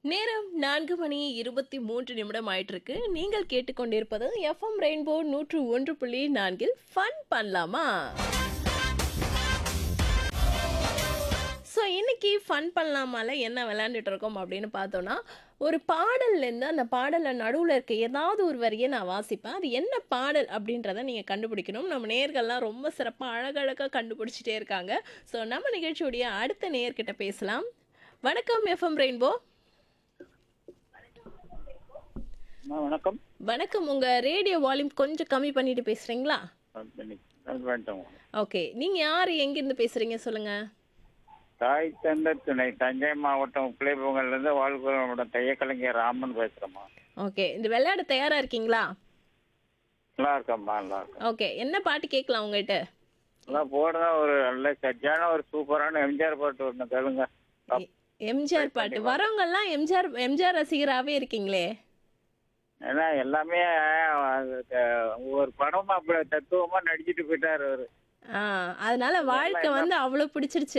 நேரம் நான்கு மணி இருபத்தி மூன்று நிமிடம் ஆயிட்டிருக்கு நீங்கள் கேட்டுக்கொண்டிருப்பது எஃப்எம் ரெயின்போ நூற்று ஒன்று புள்ளி நான்கில் ஃபன் பண்ணலாமா ஸோ இன்னைக்கு ஃபன் பண்ணலாமால என்ன விளையாண்டுட்டு இருக்கோம் அப்படின்னு பார்த்தோன்னா ஒரு பாடல்லேருந்து அந்த பாடலில் நடுவில் இருக்க ஏதாவது ஒரு வரியை நான் வாசிப்பேன் அது என்ன பாடல் அப்படின்றத நீங்கள் கண்டுபிடிக்கணும் நம்ம நேர்கள்லாம் ரொம்ப சிறப்பாக அழகழகாக கண்டுபிடிச்சிட்டே இருக்காங்க ஸோ நம்ம நிகழ்ச்சியுடைய அடுத்த நேர்கிட்ட பேசலாம் வணக்கம் எஃப்எம் ரெயின்போ அம்மா, வணக்கம் வணக்கம் உங்கள் ரேடியோ வால்யூம் கொஞ்சம் கம்மி பண்ணிட்டு பேசுகிறீங்களா வேண்டாம் ஓகே நீங்கள் யார் எங்கேருந்து பேசுகிறீங்க சொல்லுங்கள் தாய் தந்த துணை தஞ்சை மாவட்டம் பிள்ளைபொங்கல்லேருந்து வாழ்க்கை தையக்கலைஞர் ராமன் பேசுகிறேம்மா ஓகே இந்த விளையாட தயாராக இருக்கீங்களா நல்லா இருக்கம்மா நல்லா இருக்கும் ஓகே என்ன பாட்டு கேட்கலாம் உங்கள்கிட்ட நல்லா போடுறதா ஒரு நல்ல சஜ்ஜான ஒரு சூப்பரான எம்ஜிஆர் பாட்டு ஒன்று கேளுங்க எ- எம்ஜிஆர் பாட்டு வரவங்கெல்லாம் எம்ஜிஆர் எம்ஜிஆர் ரசிகராகவே இருக்கீங்களே ஏன்னா எல்லாமே அது, அஹ், ஒவ்வொரு படமும் அப்படி தத்துவமா நடிச்சிட்டு போயிட்டாரு அவரு ஆ அதனால வாழ்க்கை வந்து அவ்வளோ பிடிச்சிருச்சு